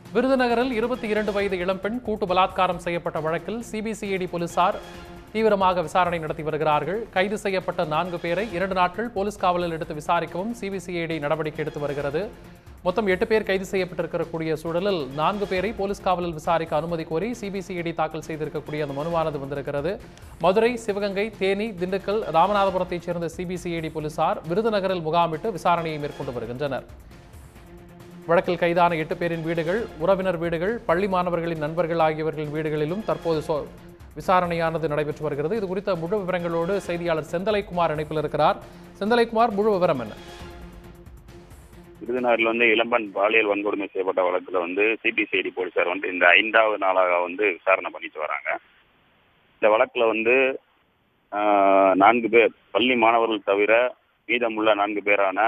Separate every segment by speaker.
Speaker 1: விருதுநகரில் இருபத்தி இரண்டு வயது இளம்பெண் கூட்டு பலாத்காரம் செய்யப்பட்ட வழக்கில் சிபிசிஐடி போலீசார் தீவிரமாக விசாரணை நடத்தி வருகிறார்கள் கைது செய்யப்பட்ட நான்கு பேரை இரண்டு நாட்கள் போலீஸ் காவலில் எடுத்து விசாரிக்கவும் சிபிசிஐடி நடவடிக்கை எடுத்து வருகிறது மொத்தம் எட்டு பேர் கைது செய்யப்பட்டிருக்கக்கூடிய சூழலில் நான்கு பேரை போலீஸ் காவலில் விசாரிக்க அனுமதி கோரி சிபிசிஐடி தாக்கல் செய்திருக்கக்கூடிய அந்த மனுவானது வந்திருக்கிறது மதுரை சிவகங்கை தேனி திண்டுக்கல் ராமநாதபுரத்தைச் சேர்ந்த சிபிசிஐடி போலீசார் விருதுநகரில் முகாமிட்டு விசாரணையை மேற்கொண்டு வருகின்றனர் வழக்கில் கைதான எட்டு பேரின் வீடுகள் உறவினர் வீடுகள் பள்ளி மாணவர்களின் நண்பர்கள் ஆகியவர்களின் வீடுகளிலும் தற்போது சோ விசாரணையானது நடைபெற்று வருகிறது இது குறித்த முழு விவரங்களோடு செய்தியாளர் செந்தலைக்குமார் இணைப்பில் இருக்கிறார் செந்தலைக்குமார் முழு விவரம் என்ன
Speaker 2: விருதுநகர்ல வந்து இளம்பன் பாலியல் வன்கொடுமை செய்யப்பட்ட வழக்குல வந்து சிபிசிஐடி போலீசார் வந்து இந்த ஐந்தாவது நாளாக வந்து விசாரணை பண்ணிட்டு வராங்க இந்த வழக்குல வந்து ஆஹ், நான்கு பேர் பள்ளி மாணவர்கள் தவிர மீதமுள்ள நான்கு பேரான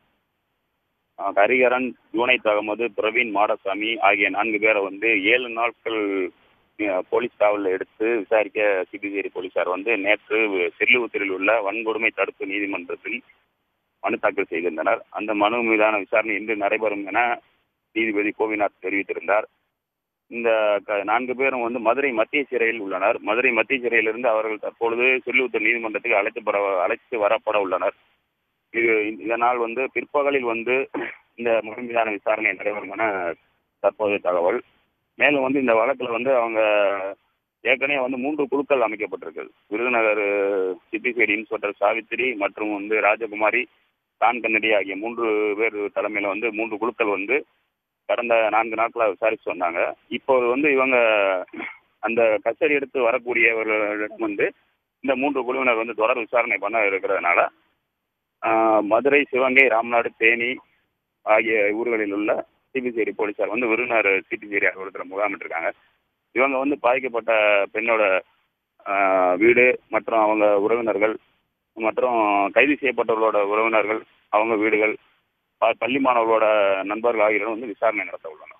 Speaker 2: ஆஹ், ஹரிஹரன் யூனைத் அகமது பிரவீன் மாடசாமி ஆகிய நான்கு பேரை வந்து ஏழு நாட்கள் ஆஹ், போலீஸ் காவலில் எடுத்து விசாரிக்க சிபிசிஐடி போலீசார் வந்து நேற்று செல்லுவத்தில் உள்ள வன்கொடுமை தடுப்பு நீதிமன்றத்தில் மனு தாக்கல் செய்திருந்தனர் அந்த மனு மீதான விசாரணை இன்று நடைபெறும் என நீதிபதி கோவிநாத் தெரிவித்திருந்தார் இந்த க- நான்கு பேரும் வந்து மதுரை மத்திய சிறையில் உள்ளனர் மதுரை மத்திய சிறையிலிருந்து அவர்கள் தற்பொழுது செல்லூத்தூர் நீதிமன்றத்துக்கு அழைத்து பெற அழைத்து வரப்பட உள்ளனர் இது இதனால் வந்து பிற்பகலில் வந்து இந்த மனு மீதான விசாரணை நடைபெறும் என தற்போதைய தகவல் மேலும் வந்து இந்த வழக்குல வந்து அவங்க ஏற்கனவே வந்து மூன்று குழுக்கள் அமைக்கப்பட்டிருக்கு விருதுநகர் சிபிசிஐடி இன்ஸ்பெக்டர் சாவித்திரி மற்றும் வந்து ராஜகுமாரி தான் கன்னடி ஆகிய மூன்று பேர் தலைமையில வந்து மூன்று குழுக்கள் வந்து கடந்த நான்கு நாட்களாக விசாரிச்சு வந்தாங்க இப்போ வந்து இவங்க அந்த கஸ்டடி எடுத்து வரக்கூடியவர்களிடம் வந்து இந்த மூன்று குழுவினர் வந்து தொடர் விசாரணை பண்ண இருக்கிறதுனால ஆஹ், மதுரை சிவகங்கை ராமநாடு தேனி ஆகிய ஊர்களில் உள்ள சிபிசிஐடி போலீசார் வந்து விருதுநகர் சிபிசிஐடி அலுவலகத்தில் முகாமிட்டிருக்காங்க இவங்க வந்து பாதிக்கப்பட்ட பெண்ணோட ஆஹ், வீடு மற்றும் அவங்க உறவினர்கள் மற்றும் கைது செய்யப்பட்டவர்களோட உறவினர்கள் அவங்க வீடுகள் ப- பள்ளி மாணவர்களோட நண்பர்கள் ஆகியோரும் வந்து விசாரணை நடத்த உள்ளனர்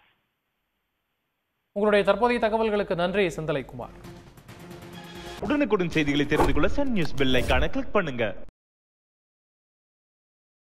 Speaker 1: உங்களுடைய தற்போதைய தகவல்களுக்கு நன்றி செந்தலைக்குமார்
Speaker 3: உடனுக்குடன் செய்திகளை தெரிந்து கொள்ள சன் நியூஸ் பெல் ஐகானை கிளிக் பண்ணுங்க